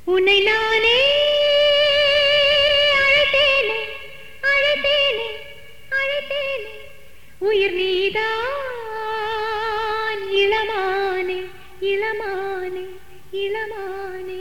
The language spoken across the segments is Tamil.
உன்னை நானே அழைத்தேனே அழைத்தேனே அழைத்தேனே உயிர் நீதான் இளமானே இளமானே இளமானே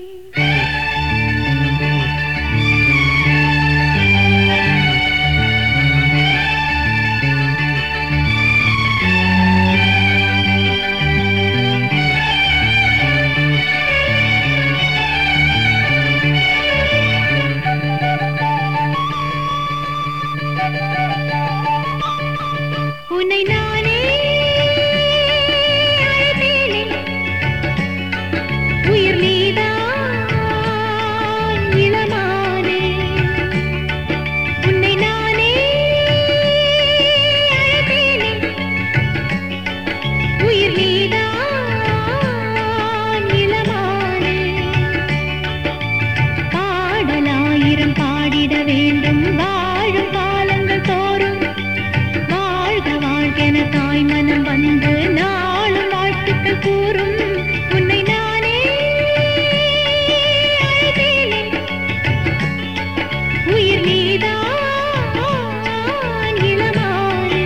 உன்னை நானே அழைத்தேனே உயிர் நீதான் இளமானே உன்னை நானே அழைத்தேனே உயிர் நீதான் இளமானே பாடலாயிரம் பாடிட வேண்டும் வாழும் காலங்கள் தோறும் வாழ்க வாழ்கென தாய் மனம் வந்து நாளும் வாழ்த்துக்கள் கூறும் உன்னை நானே அழைத்தேனே. உயிர் நீதான் இளமானே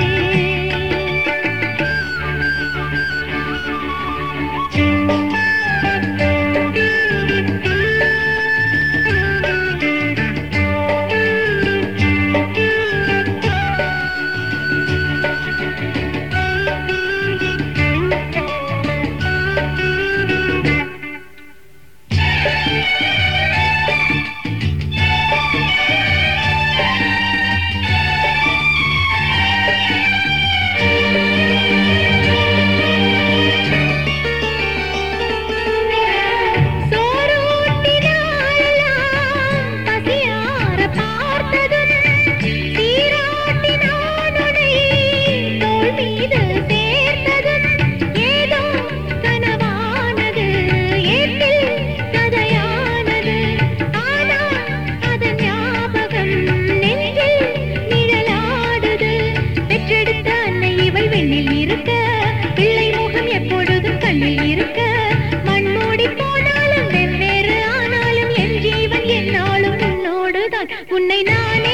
சோறூட்டினாளெல்லாம் பசியார பார்த்ததும் சீராட்டினான் உன்னை தோள் மீது சேர்த்ததும் ஏதோ கனவானது ஏட்டில் கதையானது ஆனால் அதன் ஞாபகம் நெஞ்சில் நிழலாடுது பெற்றெடுத்த அன்னை இவள் வெண்ணில் இருக்க பிள்ளை முகம் எப்பொழுதும் கண்ணில் இருக்க மண்மூடி போனாலும் வெவ்வேறு ஆனாலும் என் ஜீவன் என்னாலும் உன்னோடுதான் உன்னை நானே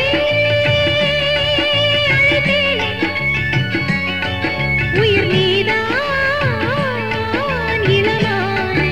அழைத்தேனே. உயிர் நீதான் இளமானே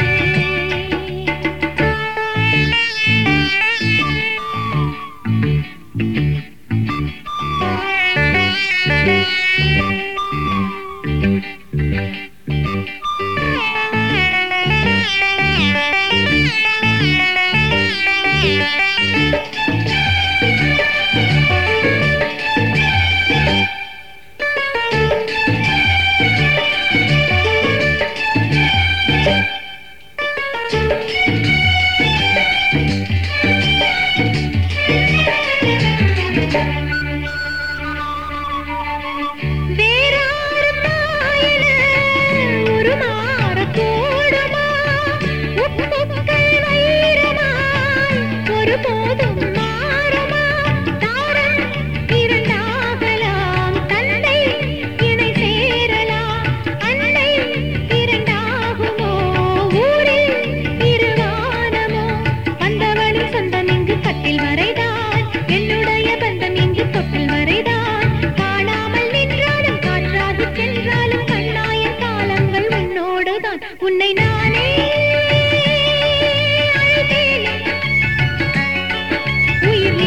வேறாறு தாயன உருமாறக்கூடுமா? உப்புக்கள் வைரமாய் ஒருபோதும் மாறுமா? தாரம் இரண்டாகலாம், தந்தை இணை சேரலாம். அன்னை இரண்டாகுமோ? ஊரில் இருவானமோ? வந்தவனின் சொந்தம் இங்கு கட்டில் வரைதான் என்னுடைய பந்தம் இங்கு தொட்டில் வரைதான் காணாமல் நின்றாலும் காற்றாகிச் சென்றாலும் கண்ணாய காலங்கள் உன்னோடுதான் உன்னை நானே அழைத்தேனே. உயிர்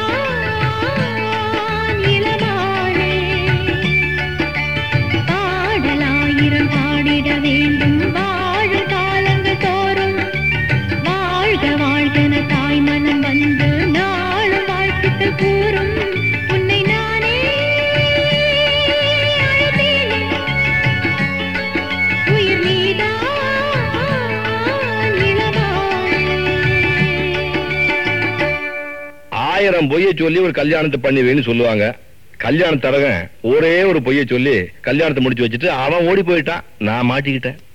நீதான் இளமானே. பாடலாயிரம் பாடிட வேண்டும் வாழும் காலங்கள் தோறும் வாழ்க வாழ்கென தாய் மனம் வந்து நாளும் வாழ்த்துக்கள் கூறும் உன்னை நானே அழைத்தேனே. உயிர் நீதான் இளமானே ஆயிரம் பொய்யை சொல்லி ஒரு கல்யாணத்தை பண்ணிவேன்னு சொல்லுவாங்க கல்யாண தரகன் ஒரே ஒரு பொய்யை சொல்லி கல்யாணத்தை முடிச்சு வச்சுட்டு அவன் ஓடி போயிட்டான் நான் மாட்டிக்கிட்டேன்